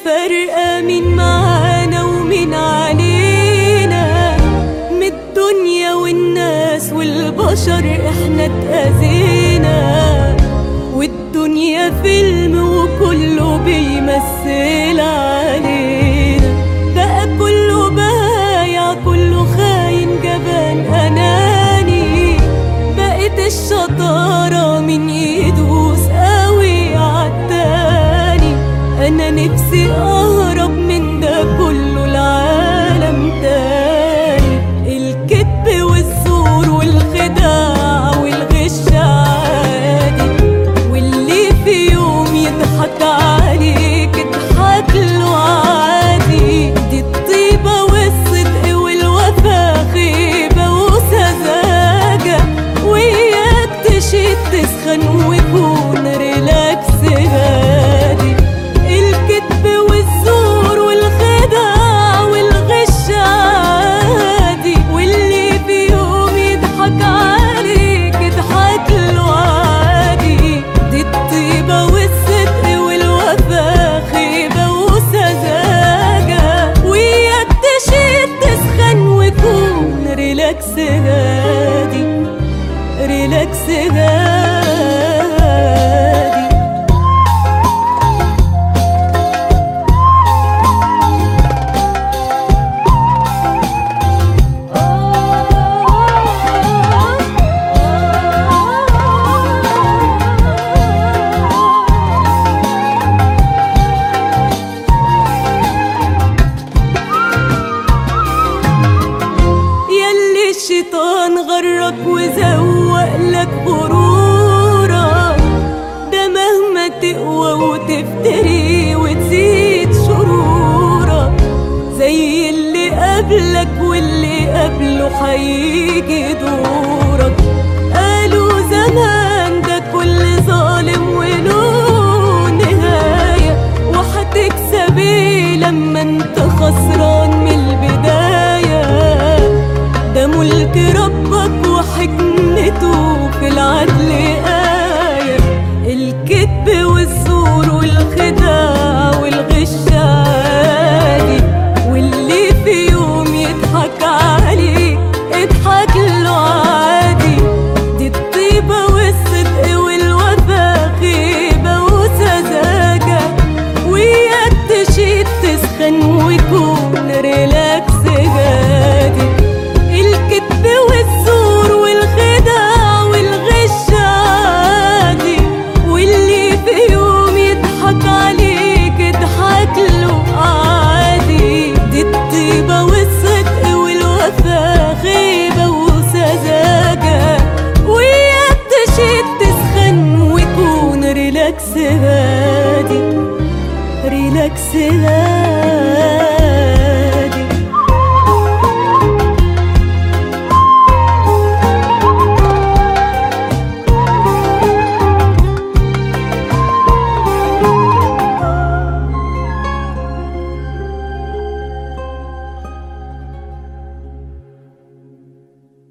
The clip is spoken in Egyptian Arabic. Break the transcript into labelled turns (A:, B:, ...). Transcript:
A: فارقة مين معانا ومين علينا من الدنيا والناس والبشر احنا اتأذينا والدنيا فيلم وكله بيمثل علينا بقى كله بايع كله خاين جبان أناني بقت الشطارة من يدوس قوي عالتاني أنا نفسي أهرب من ده كله لعالم تاني الكذب والزور والخداع والغش عادي واللي في يوم يضحك عليك اضحك له عادي دي الطيبة والصدق والوفا خيبة وسذاجة وياك تشد تسخن ويكون ريلاكس هادي الكذب والزور والخداع والغش عادي واللي في يوم يضحك عليك اضحك له عادي دي الطيبة والصدق والوفا خيبة وسذاجة وياك تشد تسخن ويكون ريلاكس هادي ريلاكس هادي ياللي الشيطان غرك وزوق لك غرورك ده مهما تقوى وتفتري وتزيد شرورك زي اللي قبلك واللي قبله هيجي دورك قالوا زمان ده كل ظالم وله نهاية وهتكسب ايه لما انت خسران من البداية ده ملك ربك وحكمته في العدل آية الكذب والزور والخداع والغش عادي واللي في يوم يضحك عليك اضحك له عادي دي الطيبة والصدق والوفا خيبة وسذاجة وياك تشيد تسخن ويكون ريلاكس هادي الكذب والزور والخداع والغش عادي واللي في يوم يضحك عليك اضحك له عادي دي الطيبة والصدق والوفا خيبة وسذاجة وياك تشد تسخن ويكون ريلاكس هادي ريلاكس هادي